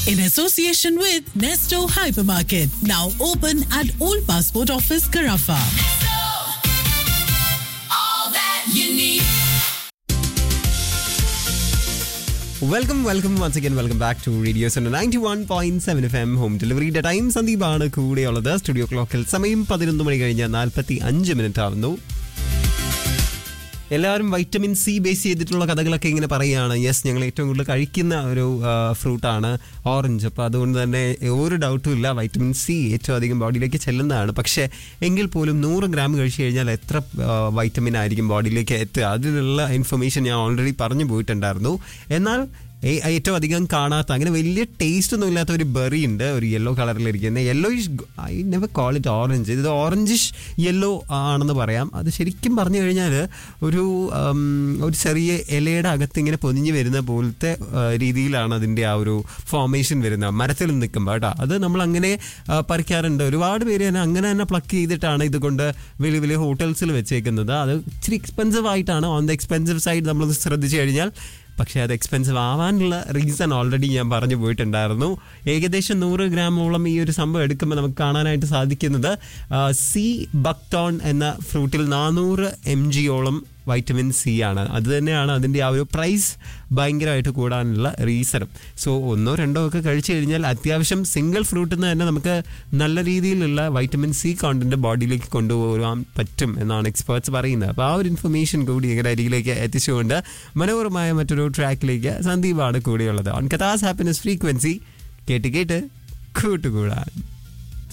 in association with Nesto Hypermarket, now open at Old Passport Office, Carafa. all that you need. Welcome welcome once again welcome back to radio centre ninety one point seven F M home ഡെലിവറിയുടെ time സന്ദീപാണ് കൂടെയുള്ളത് studio ക്ലോക്കിൽ സമയം പതിനൊന്ന് മണി കഴിഞ്ഞ് നാൽപ്പത്തി അഞ്ച് minute ആവുന്നു എല്ലാവരും വൈറ്റമിൻ സി ബേസ് ചെയ്തിട്ടുള്ള കഥകളൊക്കെ ഇങ്ങനെ പറയുകയാണ് യെസ് ഞങ്ങൾ ഏറ്റവും കൂടുതൽ കഴിക്കുന്ന ഒരു ഫ്രൂട്ടാണ് ഓറഞ്ച് അപ്പോൾ അതുകൊണ്ട് തന്നെ ഒരു ഡൗട്ടും ഇല്ല വൈറ്റമിൻ സി ഏറ്റവും അധികം ബോഡിയിലേക്ക് ചെല്ലുന്നതാണ് പക്ഷേ എങ്കിൽ പോലും നൂറ് ഗ്രാം കഴിച്ചു കഴിഞ്ഞാൽ എത്ര വൈറ്റമിൻ ആയിരിക്കും ബോഡിയിലേക്ക് എത്തുക അതിനുള്ള ഇൻഫർമേഷൻ ഞാൻ ഓൾറെഡി പറഞ്ഞു പോയിട്ടുണ്ടായിരുന്നു എന്നാൽ ഏ- ഏറ്റവും അധികം കാണാത്ത അങ്ങനെ വലിയ ടേസ്റ്റ് ഒന്നും ഇല്ലാത്ത ഒരു ബെറി ഉണ്ട് ഒരു യെല്ലോ കളറിലിരിക്കുന്ന yellowish I never call it orange ഇത് ഓറഞ്ചിഷ് യെല്ലോ ആണെന്ന് പറയാം അത് ശരിക്കും പറഞ്ഞു കഴിഞ്ഞാൽ ഒരു ഉം, ഒരു ചെറിയ ഇലയുടെ അകത്ത് ഇങ്ങനെ പൊതിഞ്ഞ് വരുന്ന പോലത്തെ ആ, രീതിയിലാണ് അതിൻ്റെ ആ ഒരു ഫോർമേഷൻ വരുന്നത് മരത്തിൽ നിൽക്കുമ്പോൾ കേട്ടോ അത് നമ്മൾ അങ്ങനെ ആ, പറിക്കാറുണ്ട് ഒരുപാട് പേര് തന്നെ അങ്ങനെ തന്നെ പ്ലക്ക് ചെയ്തിട്ടാണ് ഇതുകൊണ്ട് വലിയ വലിയ ഹോട്ടൽസിൽ വെച്ചേക്കുന്നത് അത് ഇച്ചിരി എക്സ്പെൻസീവ് ആയിട്ടാണ് ഓൺ ദ എക്സ്പെൻസീവ് സൈഡ് നമ്മൾ ശ്രദ്ധിച്ചു കഴിഞ്ഞാൽ പക്ഷേ അത് എക്സ്പെൻസീവ് ആവാനുള്ള റീസൺ ഓൾറെഡി ഞാൻ പറഞ്ഞു പോയിട്ടുണ്ടായിരുന്നു ഏകദേശം നൂറ് ഗ്രാമോളം ഈ ഒരു സംഭവം എടുക്കുമ്പോൾ നമുക്ക് കാണാനായിട്ട് സാധിക്കുന്നത് ആ, സി ബക്ടോൺ എന്ന ഫ്രൂട്ടിൽ നാനൂറ് എം ജിയോളം വൈറ്റമിൻ സി ആണ് അത് തന്നെയാണ് അതിൻ്റെ ആ ഒരു പ്രൈസ് ഭയങ്കരമായിട്ട് കൂടാനുള്ള റീസണും സോ ഒന്നോ രണ്ടോ ഒക്കെ കഴിച്ചു കഴിഞ്ഞാൽ അത്യാവശ്യം സിംഗിൾ ഫ്രൂട്ടിൽ നിന്ന് തന്നെ നമുക്ക് നല്ല രീതിയിലുള്ള വൈറ്റമിൻ സി കോണ്ടന്റ് ബോഡിയിലേക്ക് കൊണ്ടുപോകാൻ പറ്റും എന്നാണ് എക്സ്പേർട്സ് പറയുന്നത് അപ്പോൾ ആ ഒരു ഇൻഫർമേഷൻ കൂടി നിങ്ങളുടെ അരികിലേക്ക് എത്തിച്ചുകൊണ്ട് മനോഹരമായ മറ്റൊരു ട്രാക്കിലേക്ക് സന്ദീപാണ് കൂടിയുള്ളത് ഓൺ കഥാസ് ഹാപ്പിനെസ് ഫ്രീക്വൻസി കേട്ട് കേട്ട് കൂട്ടുകൂടാൻ